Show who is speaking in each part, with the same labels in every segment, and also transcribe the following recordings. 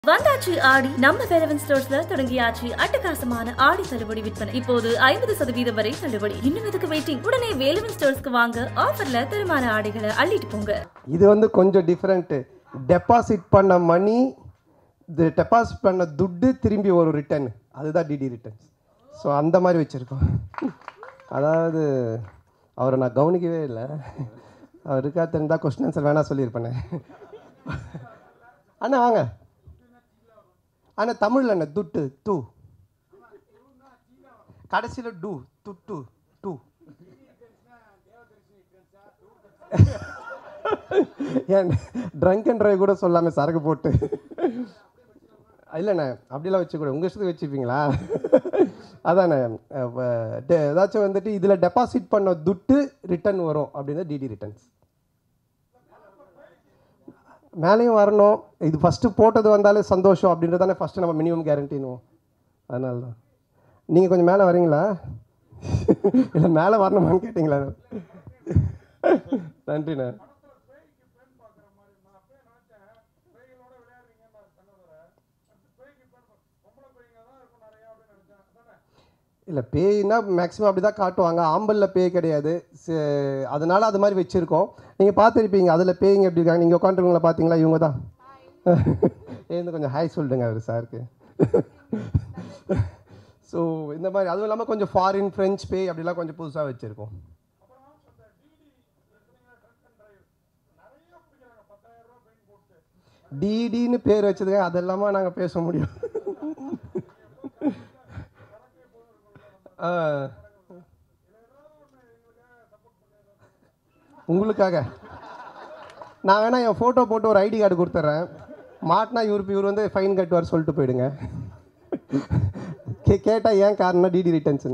Speaker 1: வந்தாச்சு ஆடி நம்ம வேலவன் ஸ்டோர்ஸ்ல தொடங்கியாச்சு அட்டகாசமான ஆடி தள்ளுபடி விற்பனை இப்போது ஐம்பது சதவீதம் வரை தள்ளுபடி இன்னும் எதுக்கு வெயிட்டிங் உடனே வேலவன் ஸ்டோர்ஸ்க்கு வாங்க ஆஃபர்ல தரமான ஆடைகளை அள்ளிட்டு போங்க
Speaker 2: இது வந்து கொஞ்சம் டிஃப்ரெண்ட்டு டெபாசிட் பண்ண மணி இது டெபாசிட் பண்ண துட்டு திரும்பி ஒரு ரிட்டர்ன் அதுதான் டிடி ரிட்டர்ன்ஸ் ஸோ அந்த மாதிரி வச்சுருக்கோம் அதாவது அவரை நான் கவனிக்கவே இல்லை அவர் இருக்கா தெரிந்தா கொஸ்டின் ஆன்சர் வேணா சொல்லியிருப்பேனே அண்ணா வாங்க அண்ணா தமிழில் என்ன துட்டு டூ கடைசியில் டூ துட்டு டூ ஏன் ட்ரங்க் அண்ட் ட்ரைவ் கூட சொல்லாமல் சரக்கு போட்டு இல்லைண்ணே அப்படிலாம் வச்சுக்கூட உங்கள் இஷ்டத்துக்கு வச்சுப்பீங்களா அதாண்ணே அப்ப டெ- ஏதாச்சும் வந்துட்டு இதில் டெபாசிட் பண்ண துட்டு ரிட்டர்ன் வரும் அப்படின்னு டிடி ரிட்டர்ன்ஸ் மேலேயும் வரணும் இது ஃபஸ்ட்டு போட்டது வந்தாலே சந்தோஷம் அப்படின்றது தானே ஃபஸ்ட்டு நம்ம மினிமம் கேரண்டினுவோம் அதனால தான் நீங்கள் கொஞ்சம் மேலே வரீங்களா இல்லை மேலே வரணுமான்னு கேட்டிங்களா நன்றிண்ணே இல்லை பேய்னா மேக்ஸிமம் அப்படி தான் காட்டுவாங்க ஆம்பலில் பேய் கிடையாது சே- அதனால அது மாதிரி வச்சுருக்கோம் நீங்கள் பார்த்துருப்பீங்க அதில் பேய்ங்க எப்படி இருக்காங்க நீங்கள் உட்காந்துருவங்கள பார்த்தீங்களா இவங்க தான் எழுந்து கொஞ்சம் ஹாய் சொல்லிடுங்க அவர் சாருக்கு ஸோ இந்த மாதிரி அதுவும் இல்லாமல் கொஞ்சம் ஃபாரின் ஃப்ரெஞ்ச் பேய் அப்படிலாம் கொஞ்சம் புதுசாக வச்சுருக்கோம் டிடின்னு பேர் வச்சதுங்க அதெல்லாமா நாங்கள் பேச முடியும் ஆ. உங்களுக்காக நான் வேணா என் ஃபோட்டோ போட்டு ஒரு ஐடி கார்டு கொடுத்துட்றேன் மாட்டினா இவர் இவர் வந்து ஃபைன் கட்டுவார் சொல்லிட்டு போயிடுங்க கே கேட்டால் ஏன் காரணம் டிடி ரிட்டர்ன்ஸ்னு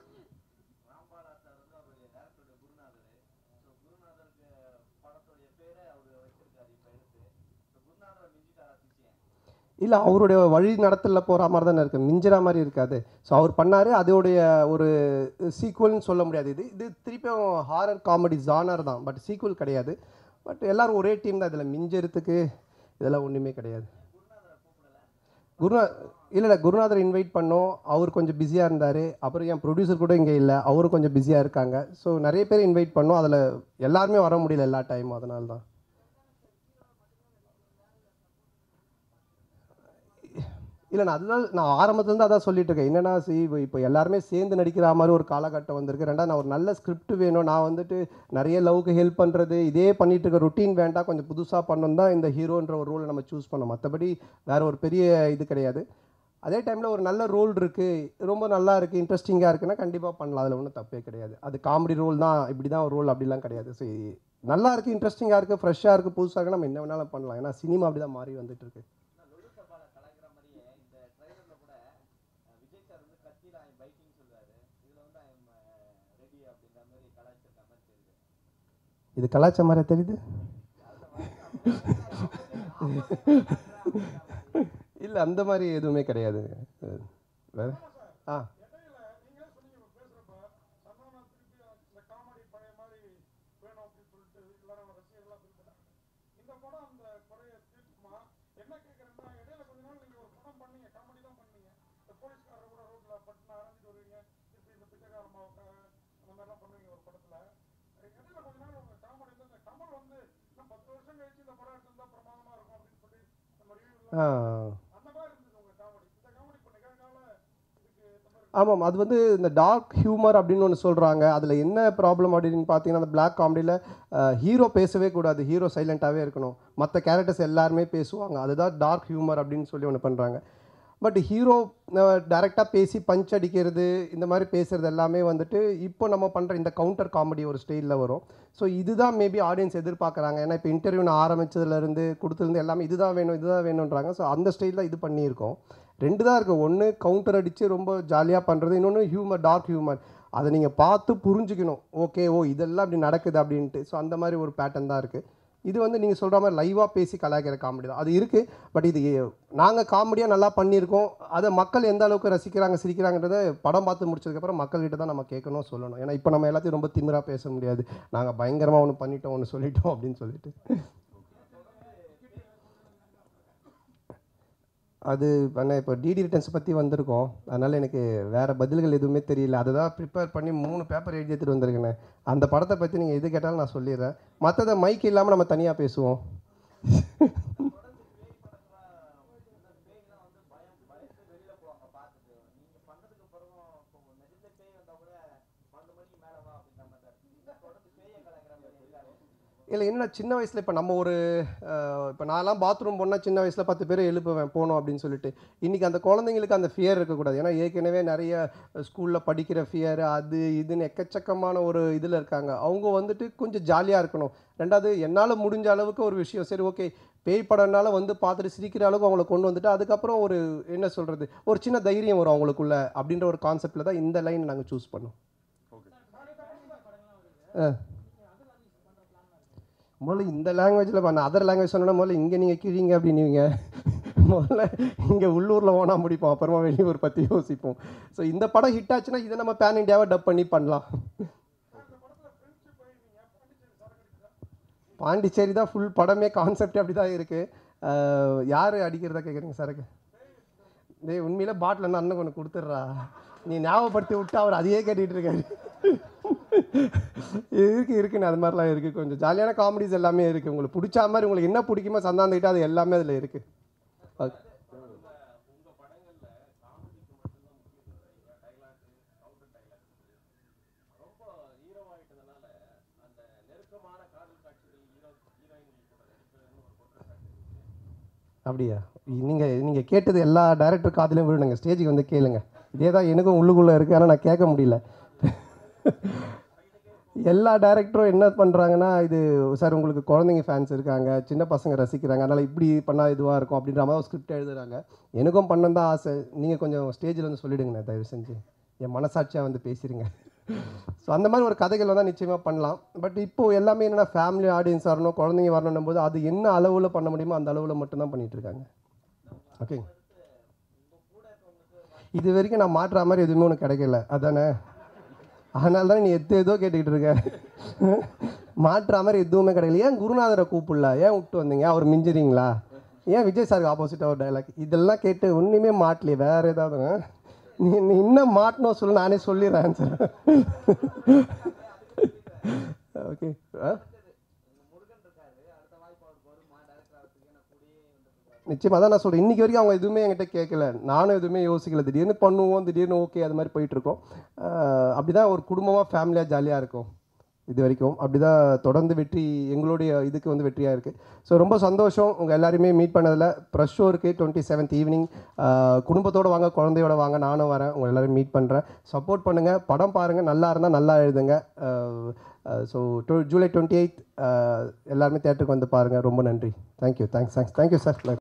Speaker 2: இல்லை அவருடைய வழி நடத்தலில் போகிற மாதிரி தானே இருக்குது மிஞ்சிற மாதிரி இருக்காது ஸோ அவர் பண்ணார் அதோடைய ஒரு சீக்குவல்னு சொல்ல முடியாது இது இது திருப்பியும் ஹாரர் காமெடி ஜானர் தான் பட் சீக்குவல் கிடையாது பட் எல்லாரும் ஒரே டீம் தான் இதில் மிஞ்சறதுக்கு இதெல்லாம் ஒன்றுமே கிடையாது குருநா இல்லை இல்லை குருநாதர் இன்வைட் பண்ணோம் அவர் கொஞ்சம் பிஸியாக இருந்தார் அப்புறம் என் ப்ரொடியூசர் கூட இங்கே இல்லை அவரும் கொஞ்சம் பிஸியாக இருக்காங்க ஸோ நிறைய பேர் இன்வைட் பண்ணோம் அதில் எல்லாருமே வர முடியல எல்லா டைமும் அதனால தான் இல்லை நான் அதுதான் நான் ஆரம்பத்துலேருந்து அதான் சொல்லிட்டு இருக்கேன் என்னன்னா சி இப்போ எல்லாருமே சேர்ந்து நடிக்கிற மாதிரி ஒரு காலகட்டம் வந்திருக்கு ரெண்டாவது நான் ஒரு நல்ல ஸ்கிரிப்ட் வேணும் நான் வந்துட்டு நிறைய லவ்க்கு ஹெல்ப் பண்ணுறது இதே பண்ணிட்டு இருக்க ருட்டீன் வேண்டாம் கொஞ்சம் புதுசாக பண்ணணும் தான் இந்த ஹீரோன்ற ஒரு ரோலை நம்ம சூஸ் பண்ணோம் மற்றபடி வேற ஒரு பெரிய இது கிடையாது அதே டைமில் ஒரு நல்ல ரோல் இருக்குது ரொம்ப நல்லா இருக்குது இன்ட்ரெஸ்டிங்காக இருக்குன்னா கண்டிப்பாக பண்ணலாம் அதில் ஒன்றும் தப்பே கிடையாது அது காமெடி ரோல் தான் இப்படி தான் ஒரு ரோல் அப்படிலாம் கிடையாது ஸோ நல்லா இருக்குது இன்ட்ரெஸ்டிங்காக இருக்குது ஃப்ரெஷ்ஷாக இருக்குது புதுசாக இருக்குது நம்ம என்ன வேணாலும் பண்ணலாம் ஏன்னா சினிமா அப்படி தான் மாறி வந்துட்டு இருக்கு இது கலாச்சார மாதிரி தெரியுது இல்லை அந்த மாதிரி எதுவுமே கிடையாது அஹ் வேற ஆ ஆ ஆமாம் அது வந்து இந்த டார்க் ஹியூமர் அப்படின்னு ஒன்று சொல்கிறாங்க அதில் என்ன ப்ராப்ளம் அப்படின்னு பார்த்தீங்கன்னா அந்த பிளாக் காமெடியில் ஹீரோ பேசவே கூடாது ஹீரோ சைலண்ட்டாகவே இருக்கணும் மற்ற கேரக்டர்ஸ் எல்லாருமே பேசுவாங்க அதுதான் டார்க் ஹியூமர் அப்படின்னு சொல்லி ஒன்று பண்ணுறாங்க பட் ஹீரோ டைரெக்டாக பேசி பஞ்ச் அடிக்கிறது இந்த மாதிரி பேசுகிறது எல்லாமே வந்துட்டு இப்போ நம்ம பண்ணுற இந்த கவுண்டர் காமெடி ஒரு ஸ்டைலில் வரும் ஸோ இதுதான் மேபி ஆடியன்ஸ் எதிர்பார்க்குறாங்க ஏன்னா இப்போ இன்டர்வியூ நான் ஆரம்பிச்சதுலேருந்து கொடுத்துருந்து எல்லாமே இதுதான் வேணும் இதுதான் வேணுன்றாங்க ஸோ அந்த ஸ்டைலில் இது பண்ணியிருக்கோம் ரெண்டு தான் இருக்குது ஒன்று கவுண்டர் அடித்து ரொம்ப ஜாலியாக பண்ணுறது இன்னொன்று ஹியூமர் டார்க் ஹியூமர் அதை நீங்கள் பார்த்து புரிஞ்சுக்கணும் ஓகே ஓ இதெல்லாம் இப்படி நடக்குது அப்படின்ட்டு ஸோ அந்த மாதிரி ஒரு பேட்டர்ன் தான் இருக்குது இது வந்து நீங்கள் சொல்கிற மாதிரி லைவாக பேசி கலாய்க்கிற காமெடி தான் அது இருக்குது பட் இது நாங்கள் காமெடியாக நல்லா பண்ணியிருக்கோம் அதை மக்கள் எந்த அளவுக்கு ரசிக்கிறாங்க சிரிக்கிறாங்கன்றதை படம் பார்த்து முடிச்சதுக்கப்புறம் மக்கள்கிட்ட தான் நம்ம கேட்கணும் சொல்லணும் ஏன்னா இப்போ நம்ம எல்லாத்தையும் ரொம்ப திமிராக பேச முடியாது நாங்கள் பயங்கரமாக ஒன்று பண்ணிட்டோம் ஒன்று சொல்லிட்டோம் அப்படின்னு சொல்லிட்டு அது பண்ண இப்போ டிடி ரிட்டர்ன்ஸ் பற்றி வந்திருக்கோம் அதனால் எனக்கு வேறு பதில்கள் எதுவுமே தெரியல அதை தான் ப்ரிப்பேர் பண்ணி மூணு பேப்பர் எழுதி எடுத்துகிட்டு வந்திருக்கேனே அந்த படத்தை பற்றி நீங்கள் எது கேட்டாலும் நான் சொல்லிடுறேன் மற்றதை மைக் இல்லாமல் நம்ம தனியாக பேசுவோம் இல்லை என்னடா சின்ன வயசில் இப்போ நம்ம ஒரு இப்போ நான்லாம் பாத்ரூம் போனால் சின்ன வயசில் பத்து பேர் எழுப்புவேன் போகணும் அப்படின்னு சொல்லிட்டு இன்றைக்கி அந்த குழந்தைங்களுக்கு அந்த ஃபியர் இருக்கக்கூடாது ஏன்னா ஏற்கனவே நிறைய ஸ்கூலில் படிக்கிற ஃபியர் அது இதுன்னு எக்கச்சக்கமான ஒரு இதில் இருக்காங்க அவங்க வந்துட்டு கொஞ்சம் ஜாலியாக இருக்கணும் ரெண்டாவது என்னால் முடிஞ்ச அளவுக்கு ஒரு விஷயம் சரி ஓகே பேய் படம்னால வந்து பார்த்துட்டு சிரிக்கிற அளவுக்கு அவங்கள கொண்டு வந்துட்டு அதுக்கப்புறம் ஒரு என்ன சொல்கிறது ஒரு சின்ன தைரியம் வரும் அவங்களுக்குள்ள அப்படின்ற ஒரு கான்செப்டில் தான் இந்த லைன் நாங்கள் சூஸ் பண்ணோம் ஆ முதல்ல இந்த லாங்குவேஜில் பண்ண அதர் லாங்குவேஜ் சொன்னா முதல்ல இங்கே நீங்கள் கிழிங்க அப்படின்னுவீங்க முதல்ல இங்கே உள்ளூரில் ஓனா முடிப்போம் அப்புறமா வெளியூர் பற்றி யோசிப்போம் ஸோ இந்த படம் ஹிட் ஆச்சுன்னா இதை நம்ம பேன் இண்டியாவை டப் பண்ணி பண்ணலாம் பாண்டிச்சேரி தான் ஃபுல் படமே கான்செப்ட் அப்படி தான் இருக்குது யார் அடிக்கிறதா கேட்குறீங்க சரக்கு டேய் உண்மையில பாட்டில் என்ன அண்ணன் ஒன்று கொடுத்துட்றா நீ ஞாபகப்படுத்தி விட்டு அவர் அதையே கேட்டுட்டு இருக்காரு இருக்கு இருக்குன்னு அது மாதிரிலாம் இருக்குது கொஞ்சம் ஜாலியான காமெடிஸ் எல்லாமே இருக்குது உங்களுக்கு பிடிச்ச மாதிரி உங்களுக்கு என்ன பிடிக்குமோ சந்தாந்துக்கிட்ட அது எல்லாமே அதில் இருக்குது அப்படியா நீங்கள் நீங்கள் கேட்டது எல்லா டைரக்டர் காதிலையும் விழுணுங்க ஸ்டேஜுக்கு வந்து கேளுங்க இதே தான் எனக்கும் உள்ளுக்குள்ளே இருக்குது ஆனால் நான் கேட்க முடியல எல்லா டேரக்டரும் என்ன பண்ணுறாங்கன்னா இது சார் உங்களுக்கு குழந்தைங்க ஃபேன்ஸ் இருக்காங்க சின்ன பசங்க ரசிக்கிறாங்க அதனால் இப்படி பண்ணால் இதுவாக இருக்கும் அப்படின்ற மாதிரி ஸ்கிரிப்ட் எழுதுறாங்க எனக்கும் பண்ண தான் ஆசை நீங்கள் கொஞ்சம் ஸ்டேஜில் வந்து சொல்லிடுங்கண்ணே தயவு செஞ்சு என் மனசாட்சியாக வந்து பேசிடுங்க ஸோ அந்த மாதிரி ஒரு கதைகள் தான் நிச்சயமாக பண்ணலாம் பட் இப்போது எல்லாமே என்னென்னா ஃபேமிலி ஆடியன்ஸ் வரணும் குழந்தைங்க வரணும் போது அது என்ன அளவில் பண்ண முடியுமோ அந்த அளவில் மட்டும்தான் பண்ணிகிட்டு இருக்காங்க ஓகேங்க இது வரைக்கும் நான் மாற்றுற மாதிரி எதுவுமே ஒன்று கிடைக்கல அதானே அதனால தான் நீ எது ஏதோ கேட்டுக்கிட்டு இருக்க மாற்றுற மாதிரி எதுவுமே கிடைக்கல ஏன் குருநாதரை கூப்பிடல ஏன் விட்டு வந்தீங்க அவர் மிஞ்சுறீங்களா ஏன் விஜய் சாருக்கு ஆப்போசிட்டாக ஒரு டைலாக் இதெல்லாம் கேட்டு ஒன்றுமே மாட்டலையே வேறு ஏதாவது நீ நீ இன்னும் மாட்டணும் சொல்லு நானே சொல்லிடுறேன் ஆன்சர் ஓகே ஆ நிச்சயமாக தான் நான் சொல்கிறேன் இன்றைக்கி வரைக்கும் அவங்க எதுவுமே என்கிட்ட கேட்கல நானும் எதுவுமே யோசிக்கல திடீர்னு பண்ணுவோம் திடீர்னு ஓகே அது மாதிரி போயிட்டுருக்கோம் அப்படி தான் ஒரு குடும்பமாக ஃபேமிலியாக ஜாலியாக இருக்கும் இது வரைக்கும் அப்படி தான் தொடர்ந்து வெற்றி எங்களுடைய இதுக்கு வந்து வெற்றியாக இருக்குது ஸோ ரொம்ப சந்தோஷம் உங்கள் எல்லாருமே மீட் பண்ணதில் ப்ரெஷ் ஷோ இருக்குது டுவெண்ட்டி செவன்த் ஈவினிங் குடும்பத்தோடு வாங்க குழந்தையோட வாங்க நானும் வரேன் உங்கள் எல்லோரும் மீட் பண்ணுறேன் சப்போர்ட் பண்ணுங்கள் படம் பாருங்கள் நல்லா இருந்தால் நல்லா எழுதுங்க ஸோ ஜூலை டுவெண்ட்டி எயித் எல்லாருமே தேட்டருக்கு வந்து பாருங்கள் ரொம்ப நன்றி thank you thanks thanks thank you sir